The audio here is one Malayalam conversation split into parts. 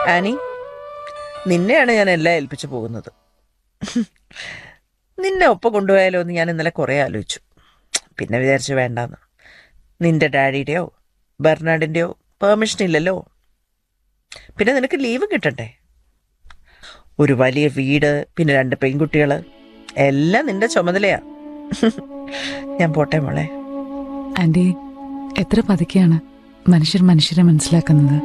ആനി നിന്നെയാണ് ഞാൻ എല്ലാം ഏൽപ്പിച്ചു പോകുന്നത് നിന്നെ ഒപ്പം കൊണ്ടുപോയാലോ എന്ന് ഞാൻ ഇന്നലെ കുറേ ആലോചിച്ചു പിന്നെ വിചാരിച്ചു വേണ്ടാന്ന് നിന്റെ ഡാഡിയുടെയോ ബെർണാഡിൻ്റെയോ പെർമിഷൻ ഇല്ലല്ലോ പിന്നെ നിനക്ക് ലീവ് കിട്ടണ്ടേ ഒരു വലിയ വീട് പിന്നെ രണ്ട് പെൺകുട്ടികൾ എല്ലാം നിന്റെ ചുമതലയാ ഞാൻ പോട്ടെ മോളെ ആന്റി എത്ര പതുക്കെയാണ് മനുഷ്യർ മനുഷ്യരെ മനസ്സിലാക്കുന്നത്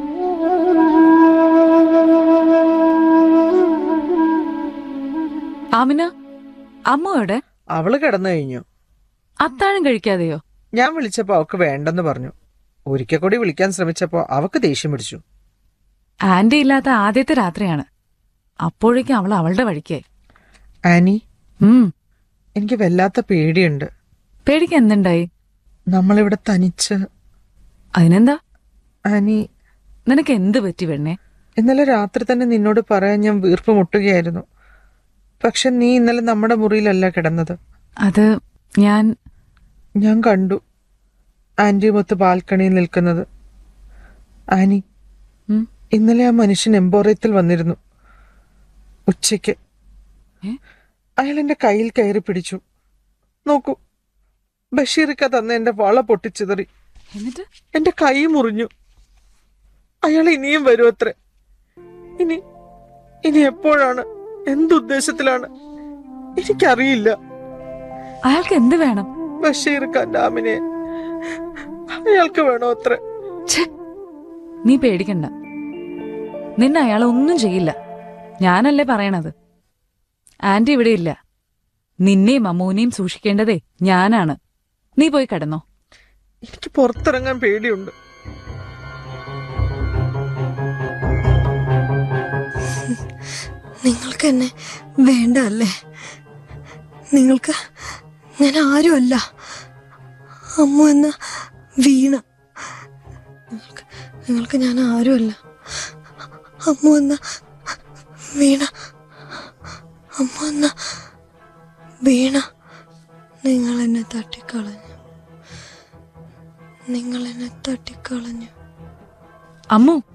ആമിന അമ്മ എവിടെ അവള് കിടന്നു കഴിഞ്ഞു അത്താഴം കഴിക്കാതെയോ ഞാൻ വിളിച്ചപ്പോൾ അവൾക്ക് വേണ്ടെന്ന് പറഞ്ഞു ഒരിക്കൽ കൂടി വിളിക്കാൻ ശ്രമിച്ചപ്പോൾ അവക്ക് ദേഷ്യം പിടിച്ചു ആന്റി ഇല്ലാത്ത ആദ്യത്തെ രാത്രിയാണ് അപ്പോഴേക്കും അവൾ അവളുടെ വഴിക്കായി ആനി ഉം എനിക്ക് വല്ലാത്ത പേടിയുണ്ട് പേടിക്ക് എന്തുണ്ടായി നമ്മളിവിടെ തനിച്ച് അതിനെന്താ ആനി നിനക്ക് എന്ത് പറ്റി പെണ്ണെ ഇന്നലെ രാത്രി തന്നെ നിന്നോട് പറയാൻ ഞാൻ വീർപ്പ് മുട്ടുകയായിരുന്നു പക്ഷെ നീ ഇന്നലെ നമ്മുടെ മുറിയിലല്ല കിടന്നത് അത് ഞാൻ ഞാൻ കണ്ടു ആന്റിയുമൊത്ത് ബാൽക്കണിയിൽ നിൽക്കുന്നത് ആനി ഉം, ഇന്നലെ ആ മനുഷ്യൻ എംബോറിയത്തിൽ വന്നിരുന്നു ഉച്ചയ്ക്ക് ഏ? അയാൾ എന്റെ കയ്യിൽ കയറി പിടിച്ചു നോക്കൂ ബഷീറിക്ക തന്ന എന്റെ വള പൊട്ടിച്ചിതറി എന്നിട്ട് എന്റെ കൈ മുറിഞ്ഞു അയാൾ ഇനിയും വരും അത്രേ ഇനി ഇനി എപ്പോഴാണ് എന്തുദ്ദേശത്തിലാണ് എനിക്കറിയില്ല അയാൾക്ക് എന്ത് വേണം ബഷീർ കന്നാമിനെ അയാൾക്ക് വേണോ അത്ര ഛെ, നീ പേടിക്കണ്ട നിന്നെ അയാൾ ഒന്നും ചെയ്യില്ല ഞാനല്ലേ പറയണത് ആന്റി ഇവിടെ ഇല്ല നിന്നെയും അമ്മൂനെയും സൂക്ഷിക്കേണ്ടതേ ഞാനാണ് നീ പോയി കിടന്നോ എനിക്ക് പുറത്തിറങ്ങാൻ പേടിയുണ്ട് നിങ്ങൾക്ക് എന്നെ വേണ്ട അല്ലേ നിങ്ങൾക്ക് ഞാൻ ആരുമല്ല അമ്മ എന്ന വീണ നിങ്ങൾക്ക് നിങ്ങൾക്ക് ഞാൻ ആരുമല്ല അമ്മ എന്ന വീണ അമ്മ എന്ന വീണ നിങ്ങൾ എന്നെ തട്ടിക്കളഞ്ഞു നിങ്ങൾ എന്നെ തട്ടിക്കളഞ്ഞു അമ്മു